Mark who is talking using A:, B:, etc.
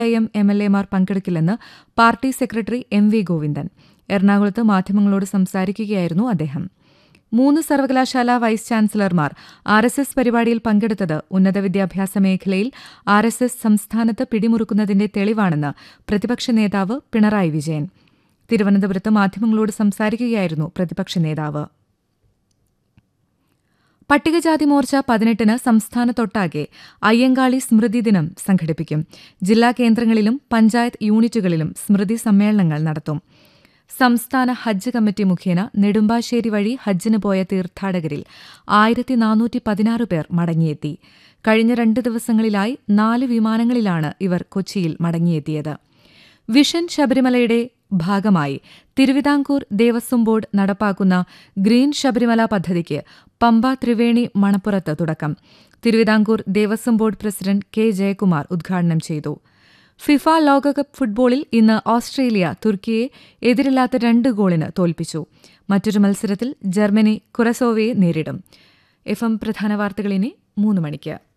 A: M M L എമാർ പങ്കെടുക്കില്ലെന്ന് party secretary M V Govindan എറണാകുളത്ത് മാധ്യമങ്ങളോട് സംസാരിക്കുകയായിരുന്നു അദ്ദേഹം മൂന്ന് സർവകലാശാല വൈസ് ചാൻസലർമാർ ആർ എസ് എസ് പരിപാടിയിൽ പങ്കെടുത്തത് ഉന്നത വിദ്യാഭ്യാസ മേഖലയിൽ ആർ എസ് എസ് സംസ്ഥാനത്ത് പിടിമുറുക്കുന്നതിന്റെ തെളിവാണെന്ന് പ്രതിപക്ഷ നേതാവ് പിണറായി വിജയൻ തിരുവനന്തപുരത്ത് മാധ്യമങ്ങളോട് സംസാരിക്കുകയായിരുന്നു പ്രതിപക്ഷ നേതാവ് പട്ടികജാതി മോർച്ച പതിനെട്ടിന് സംസ്ഥാനത്തൊട്ടാകെ അയ്യങ്കാളി സ്മൃതി ദിനം സംഘടിപ്പിക്കും ജില്ലാ കേന്ദ്രങ്ങളിലും പഞ്ചായത്ത് യൂണിറ്റുകളിലും സ്മൃതി സമ്മേളനങ്ങൾ നടത്തും സംസ്ഥാന ഹജ്ജ് കമ്മിറ്റി മുഖേന നെടുമ്പാശ്ശേരി വഴി ഹജ്ജിന് പോയ തീർത്ഥാടകരിൽ ആയിരത്തി നാനൂറ്റി പതിനാറ് പേർ മടങ്ങിയെത്തി കഴിഞ്ഞ രണ്ട് ദിവസങ്ങളിലായി നാല് വിമാനങ്ങളിലാണ് ഇവർ കൊച്ചിയിൽ മടങ്ങിയെത്തിയത് വിഷൻ ശബരിമലയുടെ ഭാഗമായി തിരുവിതാംകൂർ ദേവസ്വം ബോർഡ് നടപ്പാക്കുന്ന ഗ്രീൻ ശബരിമല പദ്ധതിക്ക് പമ്പ ത്രിവേണി മണപ്പുറത്ത് തുടക്കം Thiruvithamkoor Devaswom board president K Jayakumar ഉദ്ഘാടനം ചെയ്തു ഫിഫ ലോകകപ്പ് ഫുട്ബോളിൽ ഇന്ന് ഓസ്ട്രേലിയ തുർക്കിയെ എതിരില്ലാത്ത രണ്ട് ഗോളിന് തോൽപ്പിച്ചു മറ്റൊരു മത്സരത്തിൽ ജർമ്മനി കുറസോവയെ നേരിടും എഫ് എം പ്രധാന വാർത്തകൾ ഇനി മൂന്ന് മണിക്ക്